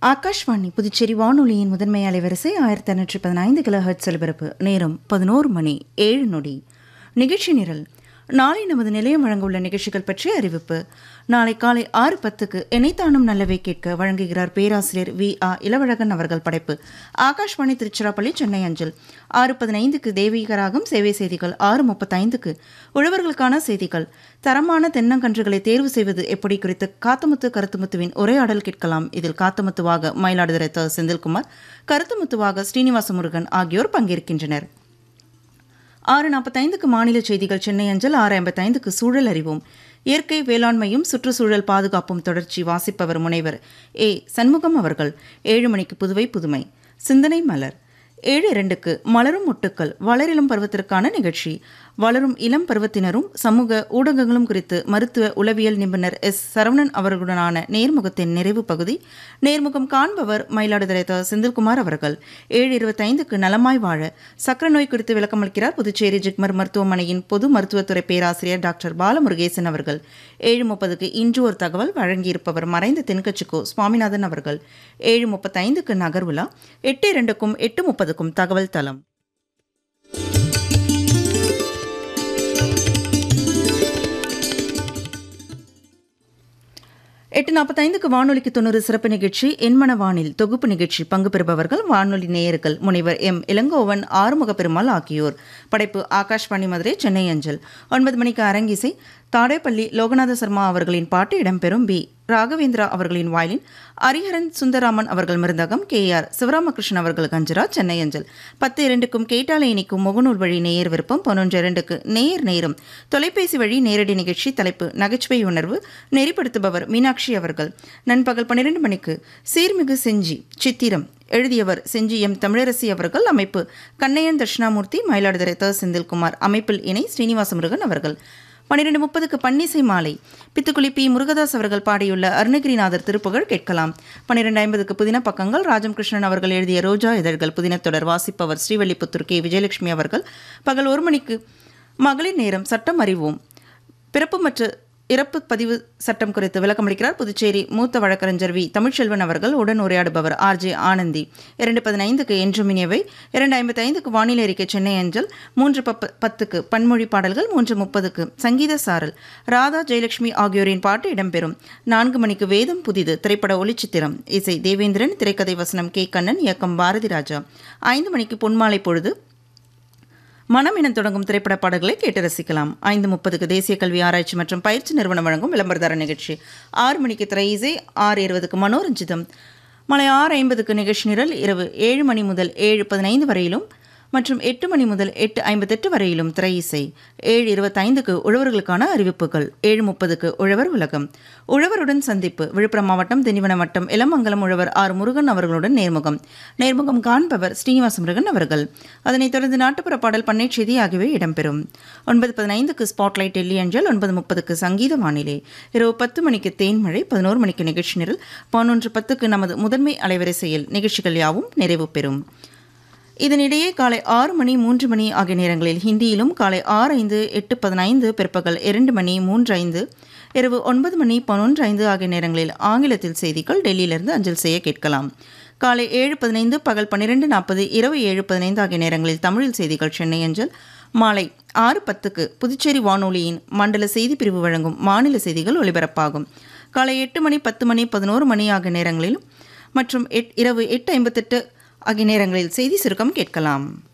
ஆகாஷ்வாணி புதுச்சேரி வானொலியின் முதன்மை அலைவரிசை ஆயிரத்தி அறுநூற்றி பதினைந்து கிலோ ஹெர்ட்ஸ் ஒலிபரப்பு நேரம் பதினோரு மணி ஏழு நொடி நிகழ்ச்சி நிரல் நாளை நமது நிலையம் வழங்க உள்ள நிகழ்ச்சிகள் பற்றிய அறிவிப்பு நாளை காலை ஆறு பத்துக்கு இணைத்தானும் நல்லவை கேட்க வழங்குகிறார் பேராசிரியர் வி ஆ இளவழகன் அவர்கள் படைப்பு ஆகாஷ்வாணி திருச்சிராப்பள்ளி சென்னை அஞ்சல் ஆறு பதினைந்துக்கு தெய்வீகராகம் சேவை செய்திகள் ஆறு முப்பத்தைந்துக்கு உழவர்களுக்கான செய்திகள் தரமான தென்னங்கன்றுகளை தேர்வு செய்வது எப்படி குறித்து காத்தமுத்து கருத்துமுத்துவின் உரையாடல் கேட்கலாம் இதில் காத்தமுத்துவாக மயிலாடுதுறை த செந்தில்குமார் கருத்துமுத்துவாக ஸ்ரீனிவாச முருகன் ஆகியோர் பங்கேற்கின்றனர் ஆறு நாற்பத்தைந்துக்கு மாநில செய்திகள் சென்னை அஞ்சல் ஆறு ஐம்பத்தைந்துக்கு சூழல் அறிவோம் இயற்கை வேளாண்மையும் சுற்றுச்சூழல் பாதுகாப்பும் தொடர்ச்சி வாசிப்பவர் முனைவர் ஏ சண்முகம் அவர்கள் ஏழு மணிக்கு புதுவை புதுமை சிந்தனை மலர் ஏழு இரண்டுக்கு மலரும் மொட்டுக்கள் வளரிளம் பருவத்திற்கான நிகழ்ச்சி வளரும் இளம் பருவத்தினரும் சமூக ஊடகங்களும் குறித்து மருத்துவ உளவியல் நிபுணர் எஸ் சரவணன் அவர்களுடனான நேர்முகத்தின் நிறைவு பகுதி நேர்முகம் காண்பவர் மயிலாடுதுறை த செந்தில்குமார் அவர்கள் ஏழு இருபத்தைந்துக்கு நலமாய் வாழ சக்கர நோய் குறித்து விளக்கமளிக்கிறார் புதுச்சேரி ஜிக்மர் மருத்துவமனையின் பொது மருத்துவத்துறை பேராசிரியர் டாக்டர் பாலமுருகேசன் அவர்கள் ஏழு முப்பதுக்கு இன்று ஒரு தகவல் வழங்கியிருப்பவர் மறைந்த தென்கட்சிக்கோ சுவாமிநாதன் அவர்கள் ஏழு முப்பத்தைந்துக்கு நகர்வுலா எட்டு இரண்டுக்கும் எட்டு முப்பதுக்கும் தகவல் தளம் எட்டு நாற்பத்தைந்துக்கு வானொலிக்கு தொண்ணூறு சிறப்பு நிகழ்ச்சி என்மன வானில் தொகுப்பு நிகழ்ச்சி பங்கு பெறுபவர்கள் வானொலி நேயர்கள் முனைவர் எம் இளங்கோவன் ஆறுமுக பெருமாள் ஆகியோர் படைப்பு ஆகாஷ்வாணி மதுரை சென்னை அஞ்சல் ஒன்பது மணிக்கு அரங்கிசை தாடேப்பள்ளி லோகநாத சர்மா அவர்களின் பாட்டு இடம்பெறும் பி ராகவேந்திரா அவர்களின் வாயிலின் ஹரிஹரன் சுந்தராமன் அவர்கள் மிருந்தகம் கே ஆர் சிவராமகிருஷ்ணன் அவர்கள் கஞ்சரா சென்னை அஞ்சல் பத்து இரண்டுக்கும் கேட்டாலை இனிக்கும் முகநூல் வழி நேயர் விருப்பம் பதினொன்று இரண்டுக்கு நேயர் நேரம் தொலைபேசி வழி நேரடி நிகழ்ச்சி தலைப்பு நகைச்சுவை உணர்வு நெறிப்படுத்துபவர் மீனாட்சி அவர்கள் நண்பகல் பன்னிரண்டு மணிக்கு சீர்மிகு செஞ்சி சித்திரம் எழுதியவர் செஞ்சி எம் தமிழரசி அவர்கள் அமைப்பு கண்ணையன் தட்சிணாமூர்த்தி மயிலாடுதுறை த செந்தில்குமார் அமைப்பில் இணை ஸ்ரீனிவாச முருகன் அவர்கள் பன்னிரெண்டு முப்பதுக்கு பன்னிசை மாலை பித்துக்குளி பி முருகதாஸ் அவர்கள் பாடியுள்ள அருணகிரிநாதர் திருப்புகழ் கேட்கலாம் பன்னிரெண்டு ஐம்பதுக்கு புதின பக்கங்கள் ராஜம் கிருஷ்ணன் அவர்கள் எழுதிய ரோஜா இதழ்கள் புதினத்தொடர் வாசிப்பவர் ஸ்ரீவல்லிபுத்தூர் கே விஜயலட்சுமி அவர்கள் பகல் ஒரு மணிக்கு மகளிர் நேரம் சட்டம் அறிவோம் பிறப்பு மற்றும் இறப்பு பதிவு சட்டம் குறித்து விளக்கமளிக்கிறார் புதுச்சேரி மூத்த வழக்கறிஞர் வி தமிழ்ச்செல்வன் அவர்கள் உடன் உரையாடுபவர் ஆர் ஜே ஆனந்தி இரண்டு பதினைந்துக்கு என்றும் இனியவை இரண்டு ஐம்பத்தைந்துக்கு வானிலை அறிக்கை சென்னை அஞ்சல் மூன்று பப்ப பத்துக்கு பன்மொழி பாடல்கள் மூன்று முப்பதுக்கு சங்கீத சாரல் ராதா ஜெயலட்சுமி ஆகியோரின் பாட்டு இடம்பெறும் நான்கு மணிக்கு வேதம் புதிது திரைப்பட ஒளிச்சித்திரம் இசை தேவேந்திரன் திரைக்கதை வசனம் கே கண்ணன் இயக்கம் பாரதி ராஜா ஐந்து மணிக்கு பொன்மாலை பொழுது மனம் என தொடங்கும் திரைப்பட பாடல்களை கேட்டு ரசிக்கலாம் ஐந்து முப்பதுக்கு தேசிய கல்வி ஆராய்ச்சி மற்றும் பயிற்சி நிறுவனம் வழங்கும் விளம்பரதார நிகழ்ச்சி ஆறு மணிக்கு திரை இசை ஆறு இருபதுக்கு மனோரஞ்சிதம் மலை ஆறு ஐம்பதுக்கு நிகழ்ச்சி நிரல் இரவு ஏழு மணி முதல் ஏழு பதினைந்து வரையிலும் மற்றும் எட்டு மணி முதல் எட்டு ஐம்பத்தெட்டு வரையிலும் திரை இசை ஏழு இருபத்தைந்துக்கு உழவர்களுக்கான அறிவிப்புகள் ஏழு முப்பதுக்கு உழவர் உலகம் உழவருடன் சந்திப்பு விழுப்புரம் மாவட்டம் திண்டிவனம் வட்டம் இளமங்கலம் உழவர் ஆர் முருகன் அவர்களுடன் நேர்முகம் நேர்முகம் காண்பவர் ஸ்ரீனிவாச முருகன் அவர்கள் அதனைத் தொடர்ந்து நாட்டுப்புற பாடல் பண்ணை செய்தி ஆகியவை இடம்பெறும் ஒன்பது பதினைந்துக்கு ஸ்பாட்லைட் டெல்லி அஞ்சல் ஒன்பது முப்பதுக்கு சங்கீத வானிலை இரவு பத்து மணிக்கு தேன்மழை பதினோரு மணிக்கு நிகழ்ச்சி நிரல் பதினொன்று பத்துக்கு நமது முதன்மை அலைவரிசையில் நிகழ்ச்சிகள் யாவும் நிறைவு பெறும் இதனிடையே காலை ஆறு மணி மூன்று மணி ஆகிய நேரங்களில் ஹிந்தியிலும் காலை ஆறு ஐந்து எட்டு பதினைந்து பிற்பகல் இரண்டு மணி மூன்று ஐந்து இரவு ஒன்பது மணி பதினொன்று ஐந்து ஆகிய நேரங்களில் ஆங்கிலத்தில் செய்திகள் டெல்லியிலிருந்து அஞ்சல் செய்ய கேட்கலாம் காலை ஏழு பதினைந்து பகல் பன்னிரெண்டு நாற்பது இரவு ஏழு பதினைந்து ஆகிய நேரங்களில் தமிழில் செய்திகள் சென்னை அஞ்சல் மாலை ஆறு பத்துக்கு புதுச்சேரி வானொலியின் மண்டல செய்தி பிரிவு வழங்கும் மாநில செய்திகள் ஒலிபரப்பாகும் காலை எட்டு மணி பத்து மணி பதினோரு மணி ஆகிய நேரங்களிலும் மற்றும் எட் இரவு எட்டு ஐம்பத்தெட்டு ஆகிய நேரங்களில் செய்தி சுருக்கம் கேட்கலாம்